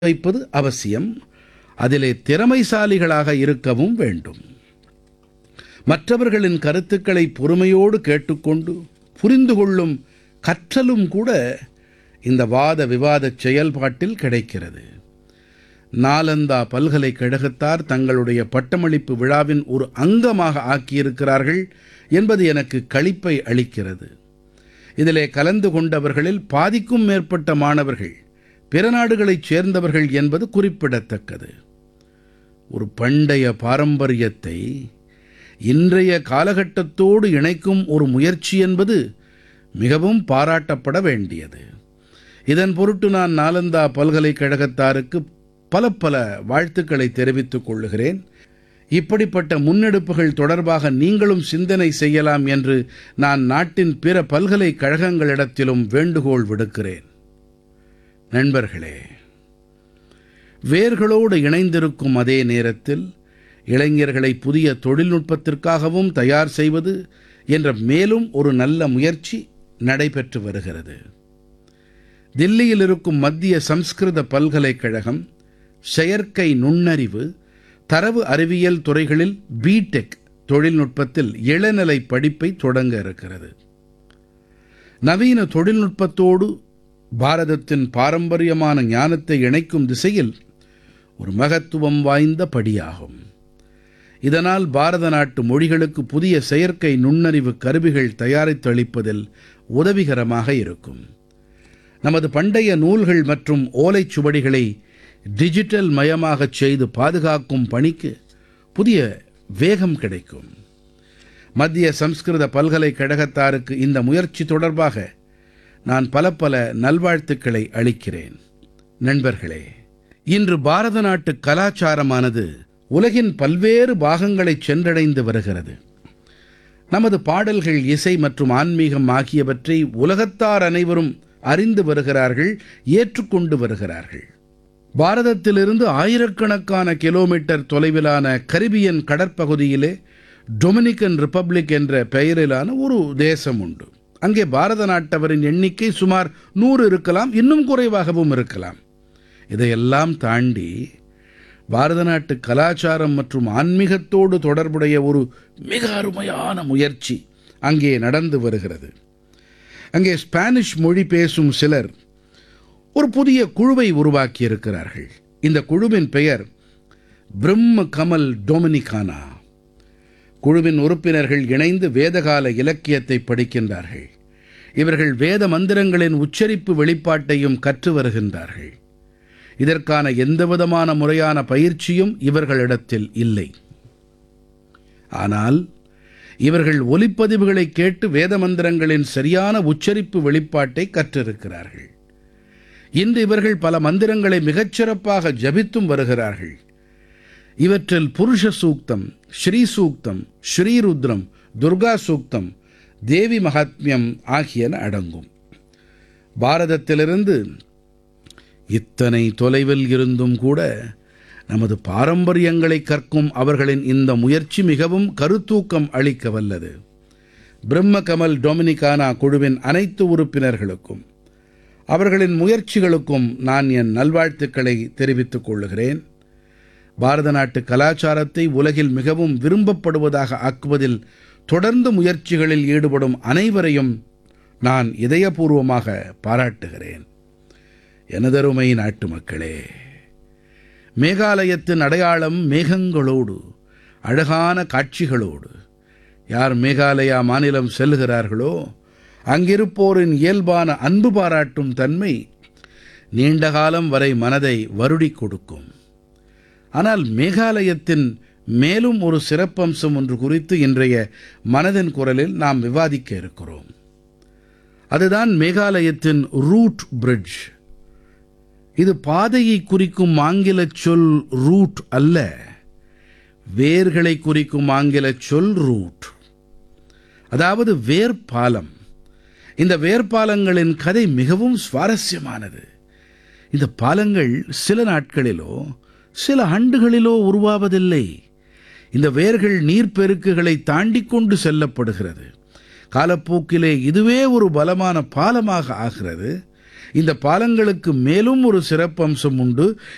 வைப்பது அவசியம் அதிலே திறமைசாலிகளாக இருக்கவும் வேண்டும் மற்றவர்களின் கருத்துக்களை பொறுமையோடு கேட்டுக்கொண்டு புரிந்து கொள்ளும் கற்றலும் கூட இந்த வாத விவாதச் செயல்பாட்டில் கிடைக்கிறது நாலந்தா பல்கலைக்கழகத்தார் தங்களுடைய பட்டமளிப்பு விழாவின் ஒரு அங்கமாக ஆக்கியிருக்கிறார்கள் என்பது எனக்கு களிப்பை அளிக்கிறது இதிலே கலந்து கொண்டவர்களில் பாதிக்கும் மேற்பட்ட மாணவர்கள் பிற நாடுகளைச் சேர்ந்தவர்கள் என்பது குறிப்பிடத்தக்கது ஒரு பண்டைய பாரம்பரியத்தை இன்றைய காலகட்டத்தோடு இணைக்கும் ஒரு முயற்சி என்பது மிகவும் பாராட்டப்பட வேண்டியது இதன் பொருட்டு நான் நாலந்தா பல்கலைக்கழகத்தாருக்கு பல பல வாழ்த்துக்களை தெரிவித்துக் கொள்ளுகிறேன் இப்படிப்பட்ட முன்னெடுப்புகள் தொடர்பாக நீங்களும் சிந்தனை செய்யலாம் என்று நான் நாட்டின் பிற பல்கலைக்கழகங்களிடத்திலும் வேண்டுகோள் விடுக்கிறேன் நண்பர்களே வேர்களோடு இணைந்திருக்கும் அதே நேரத்தில் இளைஞர்களை புதிய தொழில்நுட்பத்திற்காகவும் தயார் செய்வது என்ற மேலும் ஒரு நல்ல முயற்சி நடைபெற்று வருகிறது தில்லியில் இருக்கும் மத்திய சம்ஸ்கிருத பல்கலைக்கழகம் செயற்கை நுண்ணறிவு தரவு அறிவியல் துறைகளில் பிடெக் தொழில்நுட்பத்தில் இளநிலை படிப்பை தொடங்க இருக்கிறது நவீன தொழில்நுட்பத்தோடு பாரதத்தின் பாரம்பரியமான ஞானத்தை இணைக்கும் திசையில் ஒரு மகத்துவம் வாய்ந்த படியாகும் இதனால் பாரத நாட்டு மொழிகளுக்கு புதிய செயற்கை நுண்ணறிவு கருவிகள் தயாரித்து அளிப்பதில் உதவிகரமாக இருக்கும் நமது பண்டைய நூல்கள் மற்றும் ஓலைச்சுவடிகளை டிஜிட்டல் மயமாகச் செய்து பாதுகாக்கும் பணிக்கு புதிய வேகம் கிடைக்கும் மத்திய சம்ஸ்கிருத பல்கலைக்கழகத்தாருக்கு இந்த முயற்சி தொடர்பாக நான் பல பல நல்வாழ்த்துக்களை அளிக்கிறேன் நண்பர்களே இன்று பாரத நாட்டு கலாச்சாரமானது உலகின் பல்வேறு பாகங்களைச் சென்றடைந்து வருகிறது நமது பாடல்கள் இசை மற்றும் ஆன்மீகம் ஆகியவற்றை உலகத்தார் அனைவரும் அறிந்து வருகிறார்கள் ஏற்றுக்கொண்டு வருகிறார்கள் பாரதத்திலிருந்து ஆயிரக்கணக்கான கிலோமீட்டர் தொலைவிலான கரிபியன் கடற்பகுதியிலே டொமினிக்கன் ரிப்பப்ளிக் என்ற பெயரிலான ஒரு தேசம் உண்டு அங்கே பாரத நாட்டவரின் எண்ணிக்கை சுமார் நூறு இருக்கலாம் இன்னும் குறைவாகவும் இருக்கலாம் இதையெல்லாம் தாண்டி பாரத நாட்டு கலாச்சாரம் மற்றும் ஆன்மீகத்தோடு தொடர்புடைய ஒரு மிக அருமையான முயற்சி அங்கே நடந்து வருகிறது அங்கே ஸ்பானிஷ் மொழி பேசும் சிலர் ஒரு புதிய குழுவை உருவாக்கி இருக்கிறார்கள் இந்த குழுவின் பெயர் பிரம்ம கமல் டொமினிகானா குழுவின் உறுப்பினர்கள் இணைந்து வேதகால இலக்கியத்தை படிக்கின்றார்கள் இவர்கள் வேத மந்திரங்களின் உச்சரிப்பு வெளிப்பாட்டையும் கற்று வருகின்றார்கள் இதற்கான எந்தவிதமான முறையான பயிற்சியும் இவர்களிடத்தில் இல்லை ஆனால் இவர்கள் ஒலிப்பதிவுகளை கேட்டு வேத மந்திரங்களின் சரியான உச்சரிப்பு வெளிப்பாட்டை கற்றிருக்கிறார்கள் இன்று இவர்கள் பல மந்திரங்களை மிகச்சிறப்பாக ஜபித்தும் வருகிறார்கள் இவற்றில் புருஷ சூக்தம் ஸ்ரீ சூக்தம் ஸ்ரீருத்ரம் துர்கா சூக்தம் தேவி மகாத்மியம் ஆகியன அடங்கும் பாரதத்திலிருந்து இத்தனை தொலைவில் இருந்தும் கூட நமது பாரம்பரியங்களை கற்கும் அவர்களின் இந்த முயற்சி மிகவும் கருத்தூக்கம் அளிக்க வல்லது பிரம்ம கமல் டொமினிகானா குழுவின் அனைத்து உறுப்பினர்களுக்கும் அவர்களின் முயற்சிகளுக்கும் நான் என் நல்வாழ்த்துக்களை தெரிவித்துக் கொள்ளுகிறேன் பாரத நாட்டு கலாச்சாரத்தை உலகில் மிகவும் விரும்பப்படுவதாக ஆக்குவதில் தொடர்ந்து முயற்சிகளில் ஈடுபடும் அனைவரையும் நான் இதயபூர்வமாக பாராட்டுகிறேன் எனதருமை நாட்டு மக்களே மேகாலயத்தின் அடையாளம் மேகங்களோடு அழகான காட்சிகளோடு யார் மேகாலயா மாநிலம் செல்கிறார்களோ அங்கிருப்போரின் இயல்பான அன்பு பாராட்டும் தன்மை நீண்ட காலம் வரை மனதை வருடிக் கொடுக்கும் ஆனால் மேகாலயத்தின் மேலும் ஒரு சிறப்பம்சம் ஒன்று குறித்து இன்றைய மனதின் குரலில் நாம் விவாதிக்க இருக்கிறோம் அதுதான் மேகாலயத்தின் ரூட் பிரிட்ஜ் இது பாதையை குறிக்கும் ஆங்கிலச் சொல் ரூட் அல்ல வேர்களை குறிக்கும் ஆங்கிலச் சொல் ரூட் அதாவது வேர்பாலம் இந்த வேர்பாலங்களின் கதை மிகவும் சுவாரஸ்யமானது இந்த பாலங்கள் சில நாட்களிலோ சில ஆண்டுகளிலோ உருவாவதில்லை இந்த வேர்கள் நீர்ப்பெருக்குகளை தாண்டிக் கொண்டு செல்லப்படுகிறது காலப்போக்கிலே இதுவே ஒரு பலமான பாலமாக ஆகிறது இந்த பாலங்களுக்கு மேலும் ஒரு சிறப்பம்சம் உண்டு